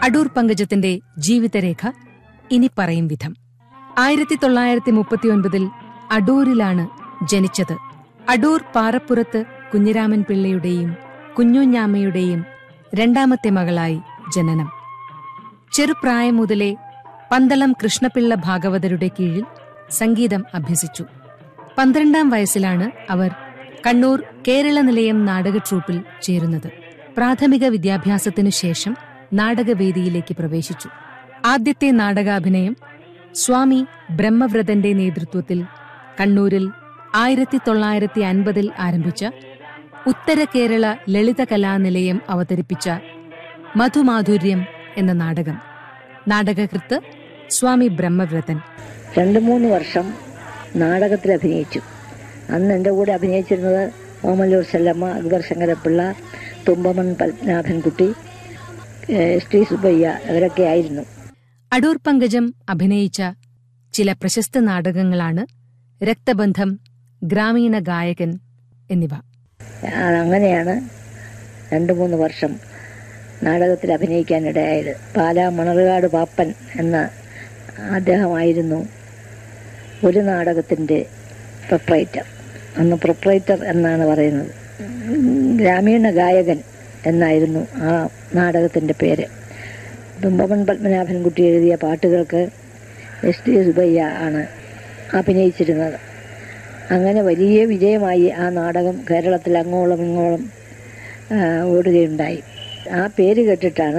അടൂർ പങ്കജത്തിന്റെ ജീവിതരേഖ ഇനി പറയും വിധം ആയിരത്തി തൊള്ളായിരത്തി മുപ്പത്തിയൊൻപതിൽ അടൂരിലാണ് ജനിച്ചത് അടൂർ പാറപ്പുറത്ത് കുഞ്ഞിരാമൻ പിള്ളയുടെയും കുഞ്ഞുഞ്ഞാമ്മയുടെയും രണ്ടാമത്തെ മകളായി ജനനം ചെറുപ്രായം മുതലേ പന്തളം കൃഷ്ണപിള്ള ഭാഗവതരുടെ കീഴിൽ സംഗീതം അഭ്യസിച്ചു പന്ത്രണ്ടാം വയസ്സിലാണ് അവർ കണ്ണൂർ കേരള നിലയം നാടക ട്രൂപ്പിൽ ചേരുന്നത് പ്രാഥമിക വിദ്യാഭ്യാസത്തിനു ശേഷം നാടകവേദിയിലേക്ക് പ്രവേശിച്ചു ആദ്യത്തെ നാടകാഭിനയം സ്വാമി ബ്രഹ്മവ്രതന്റെ നേതൃത്വത്തിൽ കണ്ണൂരിൽ ആയിരത്തി തൊള്ളായിരത്തി അൻപതിൽ ആരംഭിച്ച ഉത്തര കേരള ലളിത കലാനിലയം അവതരിപ്പിച്ച മധുമാധുര്യം എന്ന നാടകം നാടകകൃത്ത് സ്വാമി ബ്രഹ്മവ്രതൻ രണ്ട് മൂന്ന് വർഷം നാടകത്തിൽ അഭിനയിച്ചു അന്ന് എൻ്റെ കൂടെ അഭിനയിച്ചിരുന്നത് ഓമല്ലൂർ സെല്ലമ്മ അക്ബർ ശങ്കരപ്പിള്ള തുമ്പമൺ പത്മനാഭൻകുട്ടി എസ് ടി സുബയ്യ അവരൊക്കെ ആയിരുന്നു അടൂർ പങ്കജം അഭിനയിച്ച ചില പ്രശസ്ത നാടകങ്ങളാണ് രക്തബന്ധം ഗ്രാമീണ ഗായകൻ എന്നിവ ആ, അങ്ങനെയാണ് രണ്ട് മൂന്ന് വർഷം നാടകത്തിൽ അഭിനയിക്കാനിടയായത് പാലാ മണർകാട് പാപ്പൻ എന്ന അദ്ദേഹമായിരുന്നു ഒരു നാടകത്തിൻ്റെ പ്രൊപ്രൈറ്റർ അന്ന് പ്രൊപ്രൈറ്റർ എന്നാണ് പറയുന്നത് ഗ്രാമീണ ഗായകൻ എന്നായിരുന്നു ആ നാടകത്തിൻ്റെ പേര് തുമ്പമൺ പത്മനാഭൻകുട്ടി എഴുതിയ പാട്ടുകൾക്ക് എസ് ടി സുബയ്യ ആണ് അഭിനയിച്ചിരുന്നത് അങ്ങനെ വലിയ വിജയമായി ആ നാടകം കേരളത്തിൽ അങ്ങോളം ഇങ്ങോളം ആ, ഓടുകയുണ്ടായി ആ പേര് കേട്ടിട്ടാണ്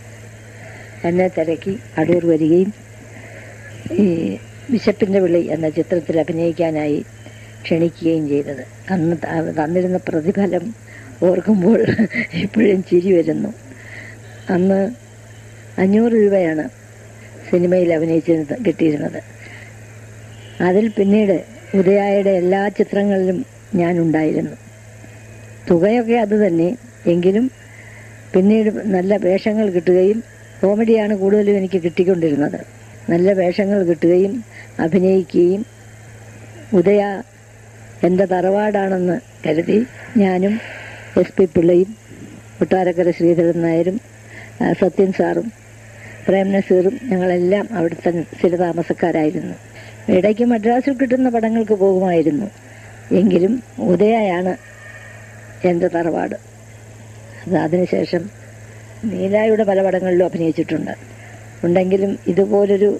എന്നെ തിരക്കി അടൂർ വരികയും ഈ ബിഷപ്പിൻ്റെ വിളി എന്ന ചിത്രത്തിൽ അഭിനയിക്കാനായി ക്ഷണിക്കുകയും ചെയ്തത് അന്ന് ത- തന്നിരുന്ന പ്രതിഫലം ഓർക്കുമ്പോൾ ഇപ്പോഴും ചിരി വരുന്നു അന്ന് അഞ്ഞൂറ് രൂപയാണ് സിനിമയിൽ അഭിനയിച്ചിരുന്നത് കിട്ടിയിരുന്നത് അതിൽ പിന്നീട് ഉദയായുടെ എല്ലാ ചിത്രങ്ങളിലും ഞാനുണ്ടായിരുന്നു തുകയൊക്കെ അത് തന്നെ എങ്കിലും പിന്നീട് നല്ല വേഷങ്ങൾ കിട്ടുകയും കോമഡിയാണ് കൂടുതലും എനിക്ക് കിട്ടിക്കൊണ്ടിരുന്നത് നല്ല വേഷങ്ങൾ കിട്ടുകയും അഭിനയിക്കുകയും ഉദയ എൻ്റെ തറവാടാണെന്ന് കരുതി ഞാനും എസ് പി പിള്ളയും കൊട്ടാരക്കര ശ്രീധരൻ നായരും ആ, സത്യൻ സാറും പ്രേം നസീറും ഞങ്ങളെല്ലാം അവിടുത്തെ സ്ഥിരതാമസക്കാരായിരുന്നു ഇടയ്ക്ക് മദ്രാസിൽ കിട്ടുന്ന പടങ്ങൾക്ക് പോകുമായിരുന്നു എങ്കിലും ഉദയയാണ് എൻ്റെ തറവാട് അത് അതിനുശേഷം നീലായുടെ പല പടങ്ങളിലും അഭിനയിച്ചിട്ടുണ്ട് ഉണ്ടെങ്കിലും ഇതുപോലൊരു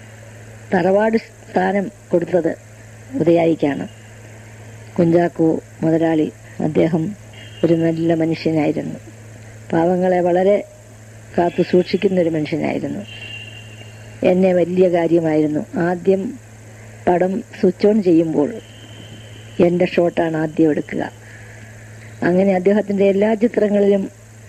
തറവാട് സ്ഥാനം കൊടുത്തത് ഉദയായിക്കാണ് കുഞ്ചാക്കോ മുതലാളി അദ്ദേഹം ഒരു നല്ല മനുഷ്യനായിരുന്നു പാവങ്ങളെ വളരെ കാത്തു സൂക്ഷിക്കുന്ന ഒരു മനുഷ്യനായിരുന്നു എന്നെ വലിയ കാര്യമായിരുന്നു ആദ്യം പടം സ്വിച്ച് ഓൺ ചെയ്യുമ്പോൾ എൻ്റെ ഷോട്ടാണ് ആദ്യം എടുക്കുക അങ്ങനെ അദ്ദേഹത്തിൻ്റെ എല്ലാ ചിത്രങ്ങളിലും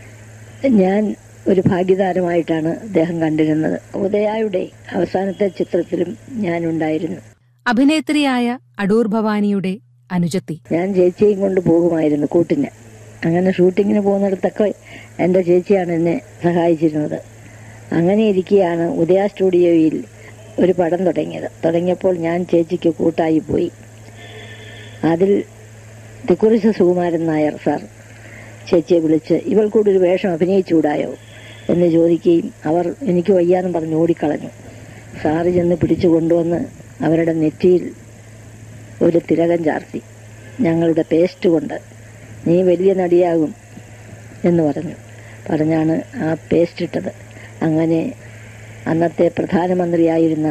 ഞാൻ ഒരു ഭാഗ്യതാരമായിട്ടാണ് അദ്ദേഹം കണ്ടിരുന്നത് ഉദയായുടെ അവസാനത്തെ ചിത്രത്തിലും ഞാനുണ്ടായിരുന്നു അഭിനേത്രിയായ അടൂർ ഭവാനിയുടെ അനുജത്തി ഞാൻ ചേച്ചിയെയും കൊണ്ട് പോകുമായിരുന്നു കൂട്ടിന് അങ്ങനെ ഷൂട്ടിങ്ങിന് പോകുന്നിടത്തൊക്കെ എൻ്റെ ചേച്ചിയാണ് എന്നെ സഹായിച്ചിരുന്നത് അങ്ങനെ ഇരിക്കുകയാണ് ഉദയ സ്റ്റുഡിയോയിൽ ഒരു പടം തുടങ്ങിയത് തുടങ്ങിയപ്പോൾ ഞാൻ ചേച്ചിക്ക് കൂട്ടായി പോയി അതിൽ തിക്കുറിശ സുകുമാരൻ നായർ സാർ ചേച്ചിയെ വിളിച്ച് ഇവൾ കൂടി ഒരു വേഷം അഭിനയിച്ചുകൂടായോ എന്ന് ചോദിക്കുകയും അവർ എനിക്ക് വയ്യാന്നും പറഞ്ഞ് ഓടിക്കളഞ്ഞു സാറ് ചെന്ന് പിടിച്ചു കൊണ്ടുവന്ന് അവരുടെ നെറ്റിയിൽ ഒരു തിലകം ചാർത്തി ഞങ്ങളുടെ പേസ്റ്റ് കൊണ്ട് നീ വലിയ നടിയാകും എന്ന് പറഞ്ഞു പറഞ്ഞാണ് ആ പേസ്റ്റ് ഇട്ടത് അങ്ങനെ അന്നത്തെ പ്രധാനമന്ത്രിയായിരുന്ന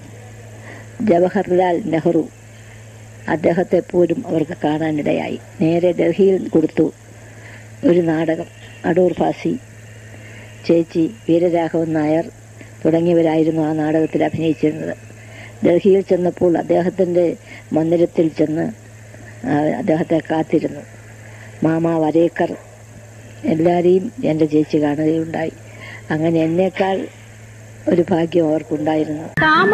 ജവഹർലാൽ നെഹ്റു അദ്ദേഹത്തെ പോലും അവർക്ക് കാണാനിടയായി നേരെ ഡൽഹിയിൽ കൊടുത്തു ഒരു നാടകം അടൂർ ഫാസി ചേച്ചി വീരരാഘവൻ നായർ തുടങ്ങിയവരായിരുന്നു ആ നാടകത്തിൽ അഭിനയിച്ചിരുന്നത് ഡൽഹിയിൽ ചെന്നപ്പോൾ അദ്ദേഹത്തിൻ്റെ മന്ദിരത്തിൽ ചെന്ന് ആ, അദ്ദേഹത്തെ കാത്തിരുന്നു മാമ വരേക്കർ എല്ലാവരെയും എൻ്റെ ചേച്ചി കാണുകയുണ്ടായി അങ്ങനെ എന്നേക്കാൾ ഒരു ഭാഗ്യം അവർക്കുണ്ടായിരുന്നു